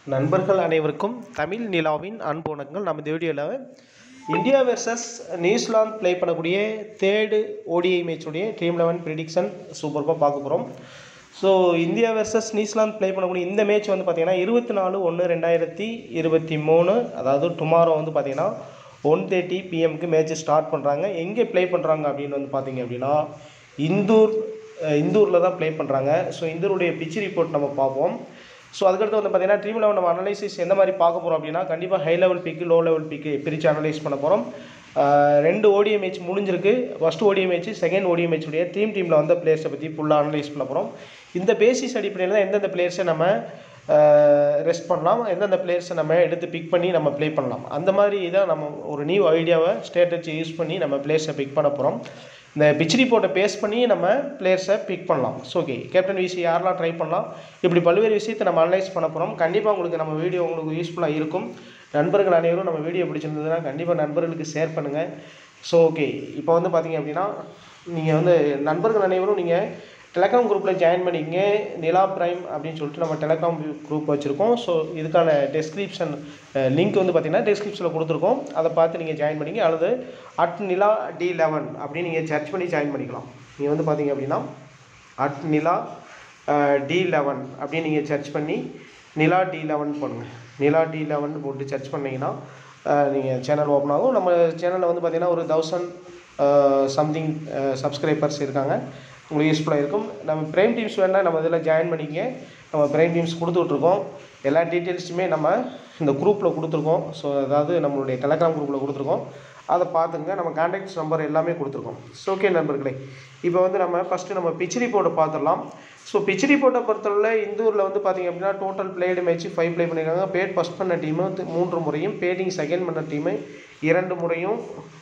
நண்பர்கள் அனைவருக்கும் தமிழ் நிலாவின் அன்பு வணக்கங்கள் நம்ம இந்த வீடியோவில் இந்தியா வெர்சஸ் நியூசிலாந்து ப்ளே பண்ணக்கூடிய தேர்டு ஓடிஐ மேட்சுடைய டீம் லெவன் ப்ரிடிக்ஷன் சூப்பராக பார்க்க போகிறோம் so India versus New Zealand play பண்ணக்கூடிய இந்த மேட்ச் வந்து பார்த்திங்கன்னா இருபத்தி நாலு ஒன்று ரெண்டாயிரத்தி இருபத்தி மூணு அதாவது டுமாரோ வந்து பார்த்திங்கன்னா ஒன் தேர்ட்டி பிஎம்க்கு மேட்ச் ஸ்டார்ட் பண்ணுறாங்க எங்கே ப்ளே பண்ணுறாங்க அப்படின்னு வந்து பார்த்தீங்க அப்படின்னா இந்தூர் அஹ் இந்தூரில் தான் ப்ளே பண்ணுறாங்க ஸோ இந்தூருடைய பிச் ரிப்போர்ட் நம்ம பார்ப்போம் ஸோ அதுக்கடுத்து வந்து பார்த்தீங்கன்னா ட்ரீம் லெவல் நம்ம அனலைசிஸ் எந்த மாதிரி பார்க்க போகிறோம் அப்படின்னா கண்டிப்பாக high level pick low level pick பிரித்து அனலைஸ் பண்ண போகிறோம் ரெண்டு ஓடிஎம் மேட்ச் முடிஞ்சிருக்கு first ODI match second ODI மேட்சுடைய ட்ரீம் டீமில் வந்த பிளேயர்ஸை பற்றி ஃபுல்லாக அனலைஸ் பண்ண போகிறோம் இந்த பேசிஸ் அடிப்படையில் தான் எந்தெந்த பிளேயர்ஸை நம்ம ரெஸ்ட் பண்ணலாம் எந்தெந்த பிளேயர்ஸை நம்ம எடுத்து பிக் பண்ணி நம்ம ப்ளே பண்ணலாம் அந்த மாதிரி தான் நம்ம ஒரு நியூ ஐடியாவை ஸ்ட்ராட்டஜி யூஸ் பண்ணி நம்ம பிளேயர்ஸை பிக் பண்ண போகிறோம் இந்த பிச் ரிப்போர்ட்டை பேஸ் பண்ணி நம்ம பிளேயர்ஸை பிக் பண்ணலாம் ஸோ ஓகே கேப்டன் விசி யாரெல்லாம் ட்ரை பண்ணலாம் இப்படி பல்வேறு விஷயத்தை நம்ம அனலைஸ் பண்ண போகிறோம் கண்டிப்பாக உங்களுக்கு நம்ம வீடியோ உங்களுக்கு யூஸ்ஃபுல்லாக இருக்கும் நண்பர்கள் அனைவரும் நம்ம வீடியோ பிடிச்சிருந்ததுன்னா கண்டிப்பாக நண்பர்களுக்கு ஷேர் பண்ணுங்கள் ஸோ ஓகே இப்போ வந்து பார்த்தீங்க அப்படின்னா நீங்கள் வந்து நண்பர்கள் அனைவரும் நீங்கள் டெலகிராம் குரூப்பில் ஜாயின் பண்ணிக்கங்க நிலா பிரைம் அப்படின்னு சொல்லிட்டு நம்ம டெலகிராம் குரூப் வச்சுருக்கோம் ஸோ இதுக்கான டெஸ்கிரிப்ஷன் லிங்க் வந்து பார்த்தீங்கன்னா டெஸ்கிரிப்ஷனில் கொடுத்துருக்கோம் அதை பார்த்து நீங்கள் ஜாயின் பண்ணிங்க அல்லது அட் நிலா டி லெவன் அப்படின்னு நீங்கள் சர்ச் பண்ணி ஜாயின் பண்ணிக்கலாம் நீங்கள் வந்து பார்த்தீங்க அப்படின்னா அட் நிலா டி லெவன் அப்படின்னு நீங்கள் சர்ச் பண்ணி நிலா டி லெவன் பண்ணுங்கள் நிலா டி லெவன் போட்டு சர்ச் பண்ணிங்கன்னா நீங்கள் சேனல் ஓப்பன் ஆகும் நம்ம சேனலில் வந்து பார்த்தீங்கன்னா ஒரு தௌசண்ட் சம்திங் சப்ஸ்கிரைபர்ஸ் இருக்காங்க உங்களுக்கு யூஸ்ஃபுல்லாக இருக்கும் நம்ம பிரைம் டீம்ஸ் வேணால் நம்ம இதில் ஜாயின் பண்ணிக்கங்க நம்ம பிரைம் டீம்ஸ் கொடுத்துட்ருக்கோம் எல்லா டீட்டெயில்ஸுமே நம்ம இந்த குரூப்பில் கொடுத்துருக்கோம் ஸோ அதாவது நம்மளுடைய டெலகிராம் குரூப்பில் கொடுத்துருக்கோம் அதை பார்த்துங்க நம்ம கான்டாக்ட்ஸ் நம்பர் எல்லாமே கொடுத்துருக்கோம் ஸோ ஓகே நண்பர்களே இப்போ வந்து நம்ம ஃபஸ்ட்டு நம்ம பிச் ரிப்போர்ட்டை பார்த்துடலாம் ஸோ பிச் ரிப்போர்ட்டை பொறுத்தவரை இந்தூரில் வந்து பார்த்திங்க அப்படின்னா total played match five play பண்ணியிருக்காங்க பேட் ஃபஸ்ட் பண்ண டீமு மூன்று முறையும் பேட்டிங் செகண்ட் பண்ண டீமு இரண்டு முறையும்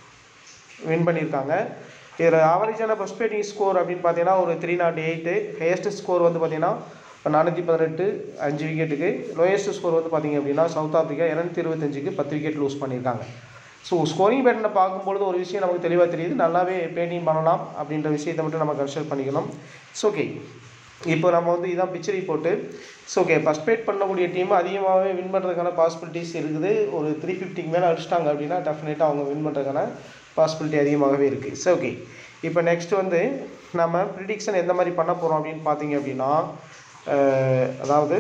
வின் பண்ணியிருக்காங்க இதில் ஆவரேஜான ஃபஸ்ட் பேட்டிங் ஸ்கோர் அப்படின்னு பார்த்தீங்கன்னா ஒரு three nought eight highest score வந்து பார்த்தீங்கன்னா நானூற்றி பதினெட்டு அஞ்சு விக்கெட்டுக்கு லோயஸ்ட் ஸ்கோர் வந்து பார்த்தீங்க அப்படின்னா சவுத் ஆஃப்ரிக்கா இரநூத்தி இருபத்தஞ்சுக்கு பத்து விக்கெட் லூஸ் பண்ணியிருக்காங்க ஸோ ஸ்கோரிங் பேட்டனை பார்க்கும்பொழுது ஒரு விஷயம் நமக்கு தெளிவாக தெரியுது நல்லாவே பேட்டிங் பண்ணலாம் அப்படின்ற விஷயத்தை மட்டும் நம்ம கன்சிடர் பண்ணிக்கணும் ஸோ ஓகே இப்போ நம்ம வந்து இதான் pitch report so okay first bat பண்ணக்கூடிய டீம் அதிகமாகவே வின் பண்ணுறதுக்கான பாசிபிலிட்டிஸ் இருக்குது ஒரு த்ரீ ஃபிஃப்டிக்கு மேலே அடிச்சிட்டாங்க அப்படின்னா டெஃபினட்டாக அவங்க வின் பண்ணுறதுக்கான பாசிபிலிட்டி அதிகமாகவே இருக்குது ஸோ ஓகே இப்போ நெக்ஸ்ட் வந்து நம்ம ப்ரிடிக்ஷன் எந்த மாதிரி பண்ண போகிறோம் அப்படின்னு பார்த்தீங்க அப்படின்னா அதாவது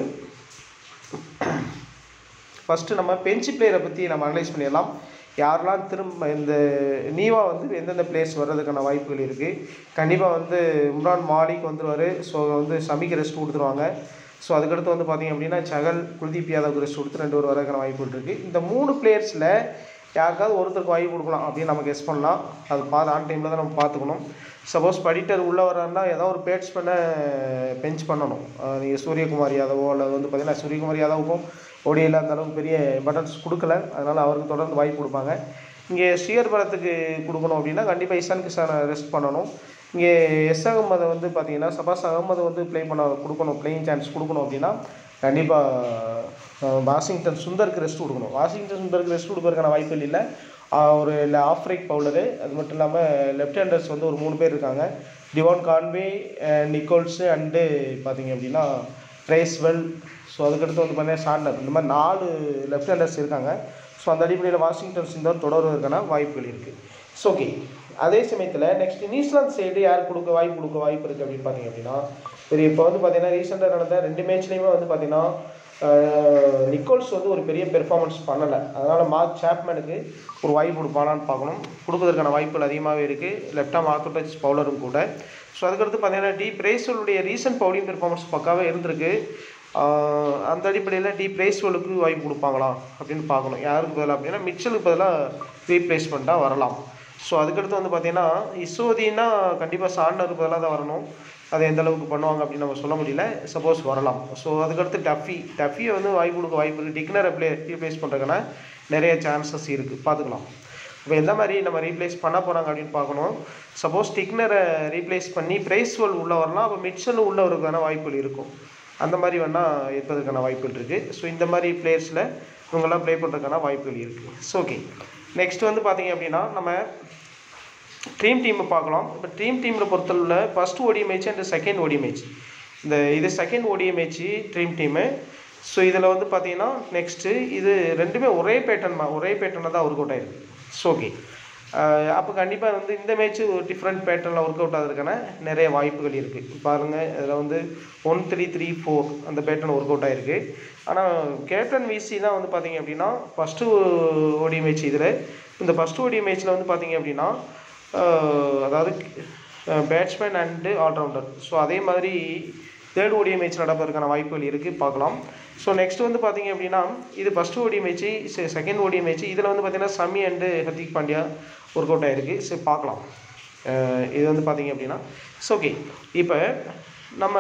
ஃபஸ்ட்டு நம்ம பெஞ்ச் பிளேயரை பற்றி நம்ம அனலைஸ் பண்ணிடலாம் யாரெல்லாம் திரும்ப இந்த நீவா வந்து எந்தெந்த பிளேயர்ஸ் வர்றதுக்கான வாய்ப்புகள் இருக்குது கண்டிப்பாக வந்து இம்ரான் மாலிக் வந்துடுவார் ஸோ வந்து சமிக்கு ரெஸ்ட் கொடுத்துருவாங்க ஸோ அதுக்கடுத்து வந்து பார்த்திங்க அப்படின்னா சகல் குல்தீப் யாதவுக்கு ரெஸ்ட் கொடுத்து ரெண்டு பேர் வரதுக்கான வாய்ப்புகள் இருக்குது இந்த மூணு பிளேயர்ஸில் யாருக்காவது ஒருத்தருக்கு வாய்ப்பு கொடுக்கலாம் அப்படின்னு நம்ம கெஸ் பண்ணலாம் அது பார்த்து ஆன் டைமில் தான் நம்ம பார்த்துக்கணும் சப்போஸ் படிட்டர் உள்ளே வர்றாருன்னா ஏதோ ஒரு பேட்ஸ்மேனை பெஞ்ச் பண்ணணும் நீங்கள் சூரியகுமார் யாதவோ அல்லது வந்து பார்த்திங்கன்னா சூரியகுமார் யாதவுக்கும் ஓடியில் அந்த அளவுக்கு பெரிய பட்டன்ஸ் கொடுக்கல அதனால் அவருக்கு தொடர்ந்து வாய்ப்பு கொடுப்பாங்க இங்கே ஷியர் பலத்துக்கு கொடுக்கணும் அப்படின்னா கண்டிப்பாக இசான் கிஷானை ரெஸ்ட் பண்ணணும் இங்கே எஸ் அகமதை வந்து பார்த்தீங்கன்னா சபாஸ் அகமது வந்து ப்ளே பண்ண கொடுக்கணும் பிளேயிங் சான்ஸ் கொடுக்கணும் அப்படின்னா கண்டிப்பாக வாஷிங்டன் சுந்தருக்கு ரெஸ்ட் கொடுக்கணும் வாஷிங்டன் சுந்தருக்கு ரெஸ்ட் கொடுக்கறதுக்கான வாய்ப்புகள் இல்லை ஒரு இல்லை ஆஃப் ரைட் பவுலரு அது மட்டும் இல்லாமல் லெஃப்ட் ஹேண்டர்ஸ் வந்து ஒரு மூணு பேர் இருக்காங்க டிவான் கான்வே நிக்கோல்ஸு அண்டு பார்த்தீங்க அப்படின்னா ட்ரேஸ்வெல் ஸோ அதுக்கடுத்து வந்து பார்த்தீங்கன்னா ஷார்னர் இந்த மாதிரி நாலு லெஃப்ட் ஹேண்டர்ஸ் இருக்காங்க ஸோ அந்த அடிப்படையில் வாஷிங்டன் சுந்தர் தொடர்வதற்கான வாய்ப்புகள் இருக்குது ஸோ ஓகே அதே சமயத்தில் நெக்ஸ்ட் நியூசிலாந்து சைடு யார் கொடுக்க வாய்ப்பு கொடுக்க வாய்ப்பு இருக்குது அப்படின்னு பார்த்தீங்க அப்படின்னா சரி இப்போ வந்து பார்த்தீங்கன்னா ரீசெண்டாக நடந்த ரெண்டு மேட்ச்லேயுமே வந்து பார்த்தீங்கன்னா நிக்கோல்ஸ் வந்து ஒரு பெரிய பெர்ஃபார்மன்ஸ் பண்ணலை அதனால் மார்க் சாப்மேனுக்கு ஒரு வாய்ப்பு கொடுப்பானான்னு பார்க்கணும் கொடுப்பதற்கான வாய்ப்புகள் அதிகமாகவே இருக்குது லெஃப்ட் ஆம் ஆர்த்தோடக்ஸ் பவுலரும் கூட ஸோ அதுக்கடுத்து பார்த்தீங்கன்னா டி பிரேஸ்வலுடைய ரீசன்ட் பவுலிங் பெர்ஃபார்மன்ஸ் பக்காவே இருந்திருக்கு அந்த அடிப்படையில் டி பிரேஸ்வலுக்கு வாய்ப்பு கொடுப்பாங்களா அப்படின்னு பார்க்கணும் யாருக்கு பதிலாக அப்படின்னா மிச்சலுக்கு பதிலாக ரீப்ளேஸ்மெண்ட்டாக வரலாம் ஸோ அதுக்கடுத்து வந்து பார்த்தீங்கன்னா இசோதின்னா கண்டிப்பாக சாண்டருக்கு பதிலாக தான் வரணும் அதை எந்த அளவுக்கு பண்ணுவாங்க அப்படின்னு நம்ம சொல்ல முடியல சப்போஸ் வரலாம் ஸோ அதுக்கடுத்து டஃபி டஃபியை வந்து வாய்ப்பு கொடுக்க வாய்ப்பு இருக்குது டிக்னரை ப்ளே ரீப்ளேஸ் பண்ணுறதுக்கான நிறைய சான்சஸ் இருக்குது பார்த்துக்கலாம் இப்போ எந்த மாதிரி நம்ம ரீப்ளேஸ் பண்ண போகிறாங்க அப்படின்னு பார்க்கணும் சப்போஸ் டிக்னரை ரீப்ளேஸ் பண்ணி ப்ரைஸ்வல் உள்ளே வரலாம் அப்போ மிட்சல் உள்ளே வரதுக்கான வாய்ப்புகள் இருக்கும் அந்த மாதிரி வேணால் இருப்பதற்கான வாய்ப்புகள் இருக்குது ஸோ இந்த மாதிரி பிளேயர்ஸில் இவங்கெல்லாம் ப்ளே பண்ணுறதுக்கான வாய்ப்புகள் இருக்குது ஸோ ஓகே நெக்ஸ்ட் வந்து பார்த்தீங்க அப்படின்னா நம்ம ட்ரீம் டீமை பார்க்கலாம் இப்போ ட்ரீம் டீமில் பொறுத்தளவில் first ODI match and second ODI match இந்த இது second ODI match dream team so இதில் வந்து பார்த்தீங்கன்னா நெக்ஸ்ட்டு இது ரெண்டுமே ஒரே பேட்டர்ன் ஒரே பேட்டர்னில் தான் ஒர்க் அவுட் ஆயிருக்கு ஸோ ஓகே அப்போ கண்டிப்பாக வந்து இந்த மேட்ச்சு ஒரு டிஃப்ரெண்ட் பேட்டர்னில் ஒர்க் அவுட் ஆகிறதுக்கான நிறைய வாய்ப்புகள் இருக்குது பாருங்கள் இதில் வந்து ஒன் த்ரீ த்ரீ ஃபோர் அந்த பேட்டர்ன் ஒர்க் அவுட் ஆகிருக்கு ஆனால் கேப்டன் விசி தான் வந்து பார்த்தீங்க அப்படின்னா ஃபஸ்ட்டு ஓடி மேட்ச் இதில் இந்த ஃபஸ்ட்டு ஓடி மேட்ச்சில் வந்து பார்த்தீங்க அப்படின்னா ஆஹ், அதாவது பேட்ஸ்மேன் அண்டு ஆல்ரவுண்டர் ஸோ அதே மாதிரி தேர்ட் ஓடிஐ மேட்ச் நடப்பதற்கான வாய்ப்புகள் இருக்குது பார்க்கலாம் ஸோ நெக்ஸ்ட் வந்து பார்த்தீங்க அப்படின்னா இது ஃபஸ்ட் ஓடி மேட்ச்சு செகண்ட் ஓடி மேட்ச் இதில் வந்து பார்த்தீங்கன்னா Shami and Hardik Pandya work out ஆகிருக்கு சரி பார்க்கலாம் அஹ் இது வந்து பார்த்தீங்க அப்படின்னா ஸோ ஓகே இப்போ நம்ம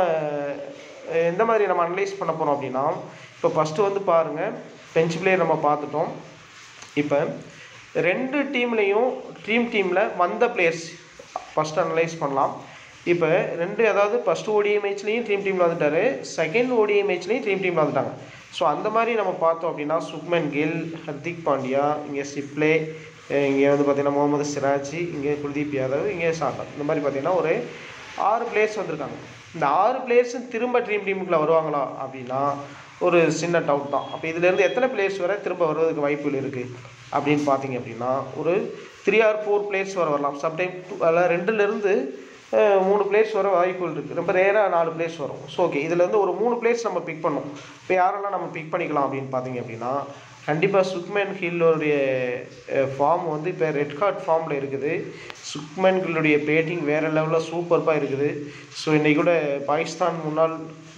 அஹ் எந்த மாதிரி நம்ம அனலைஸ் பண்ண போகிறோம் அப்படின்னா இப்போ ஃபஸ்ட்டு வந்து பாருங்கள் பெஞ்ச் பிளேயர் நம்ம பார்த்துட்டோம் இப்போ ரெண்டு டீம்லேயும் ட்ரீம் டீமில் வந்த பிளேயர்ஸ் ஃபஸ்ட் அனலைஸ் பண்ணலாம் இப்போ ரெண்டு அதாவது ஃபஸ்ட் ஓடிஐ மேட்ச்லேயும் ட்ரீம் டீமில் வந்துட்டாரு செகண்ட் ஓடிஐ மேட்ச்லேயும் ட்ரீம் டீமில் வந்துட்டாங்க ஸோ அந்த மாதிரி நம்ம பார்த்தோம் அப்படின்னா சுக்மன் கில் ஹர்திக் பாண்டியா இங்கே சிப்ளே இங்கே வந்து பார்த்தீங்கன்னா முகமது சிராஜ் இங்கே குல்தீப் யாதவ் இங்கே சாட்டா இந்த மாதிரி பார்த்தீங்கன்னா ஒரு ஆறு பிளேயர்ஸ் வந்திருக்காங்க இந்த ஆறு பிளேயர்ஸும் திரும்ப ட்ரீம் டீமுக்குள்ளே வருவாங்களா அப்படின்னா ஒரு சின்ன டவுட் தான் அப்போ இதுலேருந்து எத்தனை பிளேயர்ஸ் வரை திரும்ப வருவதற்கு வாய்ப்புகள் இருக்குது அப்படின்னு பார்த்தீங்க அப்படின்னா ஒரு த்ரீ ஆர் ஃபோர் பிளேயர்ஸ் வர வரலாம் சம்டைம் டூ அதில் ரெண்டுலேருந்து மூணு பிளேயர்ஸ் வர வாய்ப்புகள் இருக்குது ரொம்ப ரேராக நாலு பிளேயர்ஸ் வரும் ஸோ ஓகே இதில் வந்து ஒரு மூணு பிளேயர்ஸ் நம்ம பிக் பண்ணோம் இப்போ யாரெல்லாம் நம்ம பிக் பண்ணிக்கலாம் அப்படின்னு பார்த்தீங்க அப்படின்னா கண்டிப்பாக சுக்மேன் ஹில்லோடைய ஃபார்ம் வந்து இப்போ ரெட் கார்ட் ஃபார்மில் இருக்குது சுக்மேன் ஹில்லுடைய பேட்டிங் வேறு லெவலில் சூப்பர்பாக இருக்குது ஸோ இன்றைக்கி கூட பாகிஸ்தான் முன்னாள்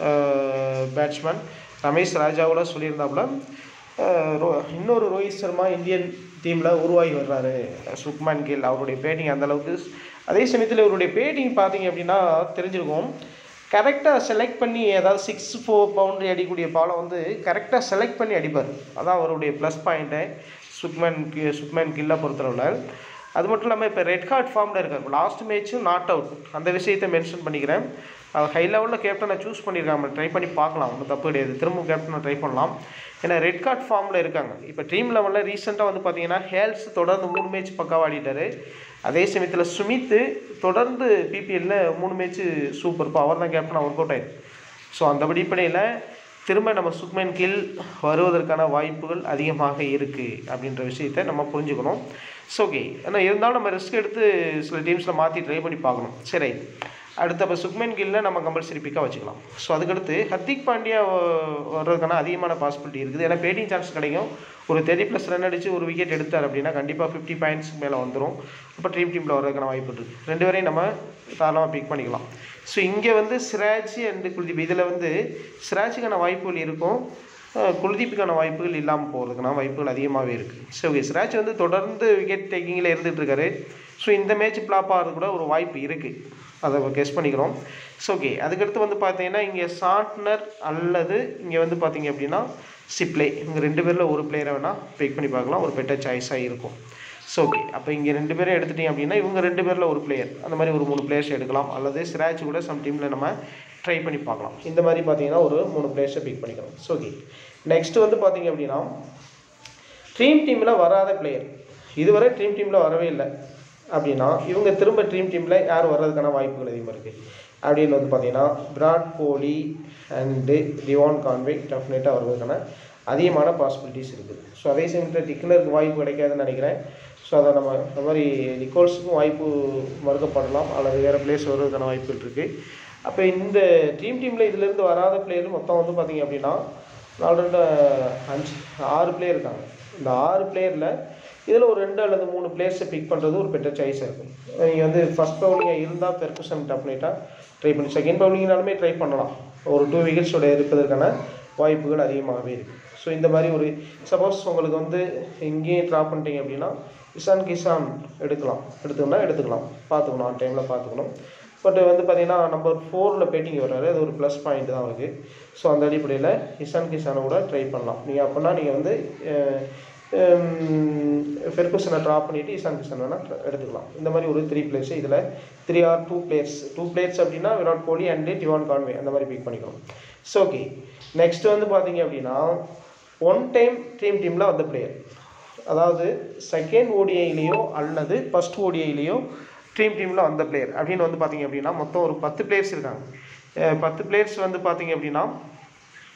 பேட்ஸ்மேன் ரமேஷ் ராஜாவோட சொல்லியிருந்தாப்புல அஹ் ரோ இன்னொரு ரோஹித் சர்மா இந்தியன் டீமில் உருவாகி வர்றாரு சுக்மன் கில் அவருடைய பேட்டிங் அந்தளவுக்கு அதே சமயத்தில் இவருடைய பேட்டிங் பார்த்தீங்க அப்படின்னா தெரிஞ்சிருக்கும் கரெக்டாக செலக்ட் பண்ணி ஏதாவது சிக்ஸ் ஃபோர் பவுண்டரி அடிக்கக்கூடிய பாலை வந்து கரெக்டாக செலக்ட் பண்ணி அடிப்பார் அதான் அவருடைய ப்ளஸ் பாயிண்ட்டு சுக்மன் கி சுக்மன் கில்லை பொறுத்தளவில் அது மட்டும் இல்லாமல் இப்போ ரெட் கார்ட் ஃபார்மில் இருக்கார் லாஸ்ட் மேட்ச்சும் நாட் அவுட் அந்த விஷயத்தை மென்ஷன் பண்ணிக்கிறேன் அவர் ஹை லெவலில் கேப்டனை சூஸ் பண்ணியிருக்காங்க ட்ரை பண்ணி பார்க்கலாம் ஒன்றும் தப்பு கிடையாது திரும்ப கேப்டனை ட்ரை பண்ணலாம் ஏன்னா ரெட் கார்ட் ஃபார்மில் இருக்காங்க இப்போ ட்ரீம் லெவலில் ரீசெண்டாக வந்து பார்த்தீங்கன்னா ஹேல்ஸ் தொடர்ந்து மூணு மேட்ச் பக்காவாக ஆடிட்டாரு அதே சமயத்தில் சுமித்து தொடர்ந்து பிபிஎல்ல மூணு மேட்ச்சு சூப்பர் இப்போ அவர் தான் கேப்டனாக ஒர்க் அவுட் ஆயிருக்கு ஸோ அந்த அடிப்படையில் திரும்ப நம்ம சுக்மன் கில் வருவதற்கான வாய்ப்புகள் அதிகமாக இருக்குது அப்படின்ற விஷயத்தை நம்ம புரிஞ்சுக்கணும் ஸோ ஓகே ஆனால் இருந்தாலும் நம்ம ரிஸ்க் எடுத்து சில டீம்ஸில் மாற்றி ட்ரை பண்ணி பார்க்கணும் சரி அடுத்து அப்போ சுக்மன் கில்ல நம்ம கம்பல்சரி பிக்காக வச்சுக்கலாம் ஸோ அதுக்கடுத்து ஹர்திக் பாண்டியா வ- வர்றதுக்கான அதிகமான பாசிபிலிட்டி இருக்குது ஏன்னா பேட்டிங் சான்ஸ் கிடைக்கும் ஒரு தேர்ட்டி ப்ளஸ் ரன் அடித்து ஒரு விக்கெட் எடுத்தார் அப்படின்னா கண்டிப்பாக ஃபிஃப்டி பாயிண்ட்ஸ் மேலே வந்துடும் அப்போ ட்ரீம் டீமில் வர்றதுக்கான வாய்ப்பு இருக்குது ரெண்டு பேரையும் நம்ம தாராளமாக பிக் பண்ணிக்கலாம் ஸோ இங்கே வந்து சிராஜ் அண்டு குல்தீப் இதில் வந்து சிராஜுக்கான வாய்ப்புகள் இருக்கும் அஹ் குல்தீப்புக்கான வாய்ப்புகள் இல்லாமல் போகிறதுக்கான வாய்ப்புகள் அதிகமாகவே இருக்குது ஸோ ஓகே சிராஜ் வந்து தொடர்ந்து விக்கெட் டேக்கிங்கில் இருந்துகிட்டு இருக்காரு ஸோ இந்த மேட்ச் ஃப்ளாப் ஆகிறது கூட ஒரு வாய்ப்பு இருக்குது அதை கெஸ் பண்ணிக்கிறோம் ஸோ ஓகே அதுக்கடுத்து வந்து பார்த்தீங்கன்னா இங்கே சாட்னர் அல்லது இங்கே வந்து பார்த்தீங்க அப்படின்னா சிப்ளே இவங்க ரெண்டு பேரில் ஒரு பிளேயரை வேணால் பிக் பண்ணி பார்க்கலாம் ஒரு பெட்டர் சாய்ஸாக இருக்கும் ஸோ ஓகே அப்போ இங்கே ரெண்டு பேரும் எடுத்துட்டீங்க அப்படின்னா இவங்க ரெண்டு பேரில் ஒரு பிளேயர் அந்த மாதிரி ஒரு மூணு பிளேயர்ஸ் எடுக்கலாம் அல்லது சிராஜ் கூட சம் டீமில் நம்ம ட்ரை பண்ணி பார்க்கலாம் இந்த மாதிரி பார்த்தீங்கன்னா ஒரு மூணு பிளேயர்ஸை பிக் பண்ணிக்கலாம் ஸோ ஓகே நெக்ஸ்ட் வந்து பார்த்தீங்க அப்படின்னா ட்ரீம் டீமில் வராத பிளேயர் இதுவரை ட்ரீம் டீமில் வரவே இல்லை அப்படின்னா இவங்க திரும்ப ட்ரீம் டீமில் யார் வர்றதுக்கான வாய்ப்புகள் அதிகமாக இருக்குது அப்படின்னு வந்து பார்த்தீங்கன்னா Virat Kohli and Devon Conway டெஃபினட்டாக வருவதற்கான அதிகமான பாசிபிலிட்டிஸ் இருக்குது ஸோ அதே சமயத்தில் டிக்னருக்கு வாய்ப்பு கிடைக்காதுன்னு நினைக்கிறேன் ஸோ அதை நம்ம இந்த மாதிரி நிக்கோல்ஸுக்கும் வாய்ப்பு மறுக்கப்படலாம் அல்லது வேறு பிளேஸ் வருவதற்கான வாய்ப்புகள் இருக்குது அப்போ இந்த ட்ரீம் டீமில் இதிலேருந்து வராத பிளேயர் மொத்தம் வந்து பார்த்தீங்க அப்படின்னா நாலு ரெண்டு அஞ்சு ஆறு பிளேயர் இருக்காங்க இந்த ஆறு பிளேயரில் இதில் ஒரு ரெண்டு அல்லது மூணு பிளேயர்ஸை பிக் பண்ணுறது ஒரு பெட்டர் சாய்ஸாக இருக்கும் நீங்கள் வந்து ஃபஸ்ட் பவுலிங்காக இருந்தால் பெர்குசன் டெஃபினட்டாக ட்ரை பண்ணி செகண்ட் பவுலிங்னாலுமே ட்ரை பண்ணலாம் ஒரு டூ விக்கெட்ஸோட இருப்பதற்கான வாய்ப்புகள் அதிகமாகவே இருக்குது ஸோ இந்த மாதிரி ஒரு சப்போஸ் உங்களுக்கு வந்து எங்கேயும் ட்ராப் பண்ணிட்டீங்க அப்படின்னா இசான் கிசான் எடுக்கலாம் எடுத்துக்கணும்னா எடுத்துக்கலாம் பார்த்துக்கணும் ஆன் டைமில் பார்த்துக்கணும் பட் வந்து பார்த்தீங்கன்னா நம்பர் ஃபோரில் பேட்டிங் வர்றாரு அது ஒரு ப்ளஸ் பாயிண்ட் தான் அவருக்கு ஸோ அந்த அடிப்படையில் இசான் கிசானை கூட ட்ரை பண்ணலாம் நீங்கள் அப்படின்னா நீங்கள் வந்து ஃபெர்குசனை ட்ராப் பண்ணிவிட்டு இசான் கிஷன் வேணால் எடுத்துக்கலாம் இந்த மாதிரி ஒரு த்ரீ பிளேயர்ஸ் இதில் three or two players two players அப்படின்னா Virat Kohli and Devon Conway அந்த மாதிரி பிக் பண்ணிக்கலாம் ஸோ ஓகே நெக்ஸ்ட் வந்து பார்த்தீங்க அப்படின்னா ஒன் டைம் ட்ரீம் டீமில் வந்த பிளேயர் அதாவது செகண்ட் ஓடிஐலேயோ அல்லது ஃபஸ்ட் ஓடிஐலேயோ ட்ரீம் டீமில் வந்த பிளேயர் அப்படின்னு வந்து பார்த்தீங்க அப்படின்னா மொத்தம் ஒரு பத்து பிளேயர்ஸ் இருக்காங்க அஹ் பத்து பிளேயர்ஸ் வந்து பார்த்தீங்க அப்படின்னா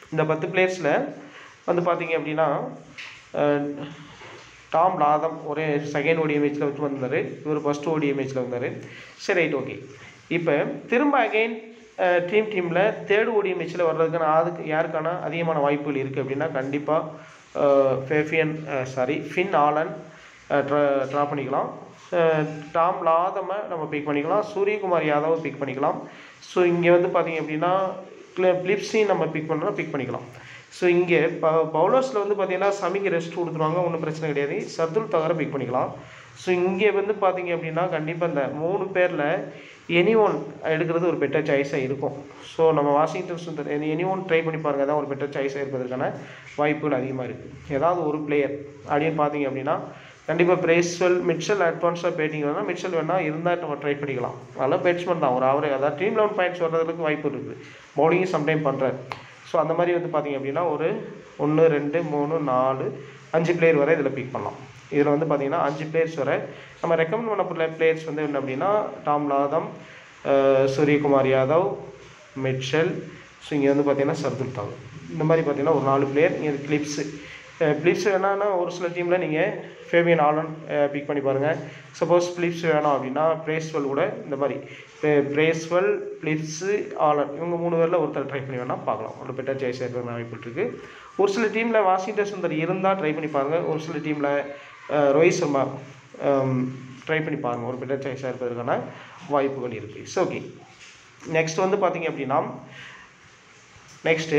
இந்த பத்து பிளேயர்ஸில் வந்து பார்த்தீங்க அப்படின்னா அஹ், டாம் லாதம் ஒரே செகண்ட் ஓடிய மேட்ச்சில் வச்சு வந்தார் இவர் ஃபஸ்ட் ஓடிய மேட்ச்சில் வந்தார் சரி ரைட் ஓகே இப்போ திரும்ப அகைன் டீம் டீமில் தேர்ட் ஓடிய மேட்ச்சில் வர்றதுக்கான அதுக்கு யாருக்கான அதிகமான வாய்ப்புகள் இருக்குது அப்படின்னா கண்டிப்பாக ஃபேஃபியன் சாரி ஃபின் ஆலன் ட்ரா ட்ரா பண்ணிக்கலாம் அஹ், டாம் லாதமை நம்ம பிக் பண்ணிக்கலாம் சூரியகுமார் யாதவை பிக் பண்ணிக்கலாம் ஸோ இங்கே வந்து பார்த்தீங்க அப்படின்னா பிளிப்ஸையும் நம்ம பிக் பண்ணலாம் பிக் பண்ணிக்கலாம் ஸோ இங்கே ப பவுலர்ஸில் வந்து பார்த்தீங்கன்னா சமிக்கு ரெஸ்ட் கொடுத்துருவாங்க ஒன்றும் பிரச்சனை கிடையாது சர்துல் தகர பிக் பண்ணிக்கலாம் ஸோ இங்கே வந்து பார்த்தீங்க அப்படின்னா கண்டிப்பாக இந்த மூணு பேரில் எனி ஒன் எடுக்கிறது ஒரு பெட்டர் சாய்ஸாக இருக்கும் ஸோ நம்ம Washington Sundar any one try பண்ணி பாருங்க தான் ஒரு பெட்டர் சாய்ஸாக இருப்பதற்கான வாய்ப்புகள் அதிகமாக இருக்குது ஏதாவது ஒரு பிளேயர் அப்படின்னு பார்த்தீங்க அப்படின்னா கண்டிப்பாக பிரேஸ்வெல் மிட்சல் அட்வான்ஸாக பேட்டிங் வேணால் மிட்சல் வேணால் இருந்தால் நம்ம ட்ரை பண்ணிக்கலாம் அதெல்லாம் பேட்ஸ்மேன் தான் ஒரு அவரே அதாவது டீம் லெவன் பாயிண்ட்ஸ் வர்றதுக்கு வாய்ப்பு இருக்குது பவுலிங்கும் சம்டைம் பண்ணுறாரு ஸோ அந்த மாதிரி வந்து பார்த்தீங்க அப்படின்னா ஒரு ஒன்று ரெண்டு மூணு நாலு அஞ்சு பிளேயர் வரை இதில் பிக் பண்ணலாம் இதில் வந்து பார்த்தீங்கன்னா அஞ்சு பிளேயர்ஸ் வரை நம்ம ரெக்கமெண்ட் பண்ண பிளேயர்ஸ் வந்து என்ன அப்படின்னா டாம் லாதம் அஹ் சூரியகுமார் யாதவ் மிட்சல் ஸோ இங்கே வந்து பார்த்தீங்கன்னா சர்துல் தாகூர் இந்த மாதிரி பார்த்தீங்கன்னா ஒரு நாலு பிளேயர் இங்கே கிளிப்ஸு பிளிப்ஸ் வேணான்னா ஒரு சில டீமில் நீங்கள் ஃபேபியன் ஆலன் பிக் பண்ணி பாருங்கள் சப்போஸ் பிளிப்ஸ் வேணாம் அப்படின்னா பிரேஸ்வெல் கூட இந்த மாதிரி பிரேஸ்வெல் பிளிப்ஸு ஆலன் இவங்க மூணு பேரில் ஒருத்தர் ட்ரை பண்ணி வேணால் பார்க்கலாம் ஒரு பெட்டர் சாய்ஸ் இருக்கிற வாய்ப்பு இருக்குது ஒரு சில டீமில் வாஷிங்டன் சுந்தர் இருந்தால் ட்ரை பண்ணி பாருங்கள் ஒரு சில டீமில் ரோஹித் சர்மா ட்ரை பண்ணி பாருங்கள் ஒரு பெட்டர் சாய்ஸாக இருப்பதற்கான வாய்ப்புகள் இருக்குது ஸோ ஓகே நெக்ஸ்ட் வந்து பார்த்தீங்க அப்படின்னா நெக்ஸ்ட்டு